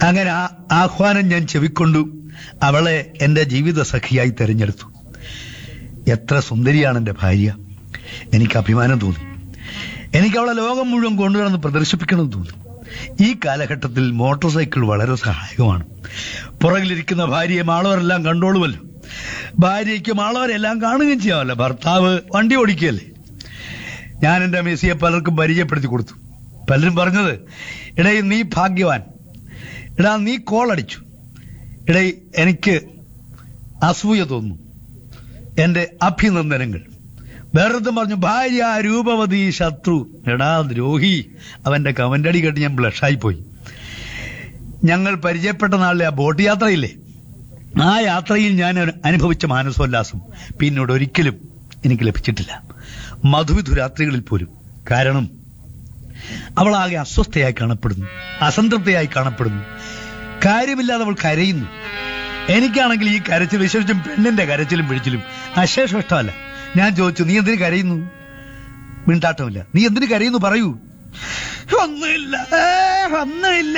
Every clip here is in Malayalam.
അങ്ങനെ ആ ആഹ്വാനം ഞാൻ ചെവിക്കൊണ്ടു അവളെ എന്റെ ജീവിത സഖിയായി തെരഞ്ഞെടുത്തു എത്ര സുന്ദരിയാണ് എന്റെ ഭാര്യ എനിക്ക് അഭിമാനം തോന്നി എനിക്ക് അവളെ ലോകം മുഴുവൻ കൊണ്ടുവന്ന് പ്രദർശിപ്പിക്കണമെന്ന് തോന്നി ഈ കാലഘട്ടത്തിൽ മോട്ടോർ സൈക്കിൾ വളരെ സഹായകമാണ് പുറകിലിരിക്കുന്ന ഭാര്യയെ മാളവരെല്ലാം കണ്ടോളുമല്ലോ ഭാര്യയ്ക്ക് മാളവരെല്ലാം കാണുകയും ചെയ്യാമല്ലോ ഭർത്താവ് വണ്ടി ഓടിക്കുകയല്ലേ ഞാൻ എന്റെ മെസ്സിയെ പലർക്കും പരിചയപ്പെടുത്തി കൊടുത്തു പലരും പറഞ്ഞത് ഇടയിൽ നീ ഭാഗ്യവാൻ എടാ നീ കോൾ അടിച്ചു ഇടയിൽ എനിക്ക് അസൂയ തോന്നുന്നു എന്റെ അഭിനന്ദനങ്ങൾ വേറൊരുത്തും പറഞ്ഞു ഭാര്യ രൂപവതി ശത്രു എടാ ദ്രോഹി അവന്റെ കമന്റ് അടി കേട്ട് ഞാൻ ബ്ലഷായി പോയി ഞങ്ങൾ പരിചയപ്പെട്ട നാളിലെ ആ ബോട്ട് യാത്രയില്ലേ ആ യാത്രയിൽ ഞാൻ അനുഭവിച്ച മാനസോല്ലാസം പിന്നീട് ഒരിക്കലും എനിക്ക് ലഭിച്ചിട്ടില്ല മധുവിധു രാത്രികളിൽ പോലും കാരണം അവളാകെ അസ്വസ്ഥയായി കാണപ്പെടുന്നു അസംതൃപ്തയായി കാണപ്പെടുന്നു കാര്യമില്ലാതെ അവൾ കരയുന്നു എനിക്കാണെങ്കിൽ ഈ കരച്ചിൽ വിശേഷിച്ചും പെണ്ണിന്റെ കരച്ചിലും പിടിച്ചിലും അശേഷം ഇഷ്ടമല്ല ഞാൻ ചോദിച്ചു നീ എന്തിനു കരയുന്നു മിണ്ടാട്ടമില്ല നീ എന്തിനു കരയുന്നു പറയൂ ഒന്നുമില്ല ഏ, ഒന്നുമില്ല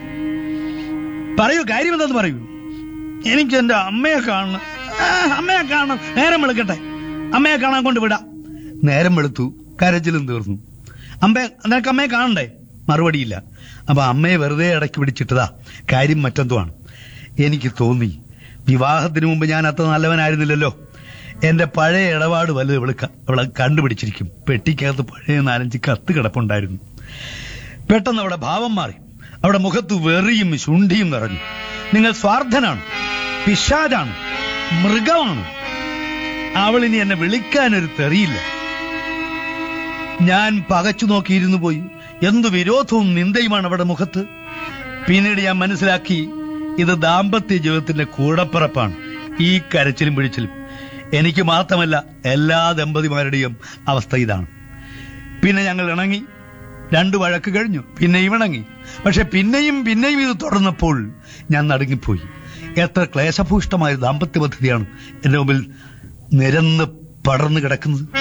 പറയൂ കാര്യം എന്താന്ന് പറയൂ എനിക്ക് എന്റെ അമ്മയെ കാണണം ആ, അമ്മയെ കാണണം നേരം വെളുക്കട്ടെ അമ്മയെ കാണാൻ കൊണ്ട് വിടാം നേരം വെളുത്തു കരച്ചിലും തീർന്നു അമ്മ നിനക്ക് അമ്മയെ കാണണ്ടേ മറുപടിയില്ല അപ്പൊ അമ്മയെ വെറുതെ ഇടയ്ക്ക് പിടിച്ചിട്ടതാ കാര്യം മറ്റെന്തുമാണ് എനിക്ക് തോന്നി വിവാഹത്തിന് മുമ്പ് ഞാൻ അത്ര നല്ലവനായിരുന്നില്ലല്ലോ എന്റെ പഴയ ഇടപാട് വലുത് ഇവള് ക- ഇവളെ കണ്ടുപിടിച്ചിരിക്കും പെട്ടിക്കകത്ത് പഴയ നാലഞ്ച് കത്ത് കിടപ്പുണ്ടായിരുന്നു പെട്ടെന്ന് അവിടെ ഭാവം മാറി അവിടെ മുഖത്ത് വെറിയും ശുണ്ഠിയും നിറഞ്ഞു നിങ്ങൾ സ്വാർത്ഥനാണ് പിശാചാണ് മൃഗമാണ് അവൾ ഇനി എന്നെ വിളിക്കാനൊരു തെറിയില്ല ഞാൻ പകച്ചു നോക്കിയിരുന്നു പോയി എന്തു വിരോധവും നിന്ദയുമാണ് അവിടെ മുഖത്ത് പിന്നീട് ഞാൻ മനസ്സിലാക്കി ഇത് ദാമ്പത്യ ജീവിതത്തിന്റെ കൂടപ്പിറപ്പാണ് ഈ കരച്ചിലും പിടിച്ചിലും എനിക്ക് മാത്രമല്ല എല്ലാ ദമ്പതിമാരുടെയും അവസ്ഥ ഇതാണ് പിന്നെ ഞങ്ങൾ ഇണങ്ങി രണ്ടു വഴക്ക് കഴിഞ്ഞു പിന്നെയും ഇണങ്ങി പക്ഷെ പിന്നെയും പിന്നെയും ഇത് തുടർന്നപ്പോൾ ഞാൻ നടുങ്ങിപ്പോയി എത്ര ക്ലേശഭൂഷ്ടമായ ദാമ്പത്യ പദ്ധതിയാണ് എന്റെ മുമ്പിൽ നിരന്ന് പടർന്നു കിടക്കുന്നത്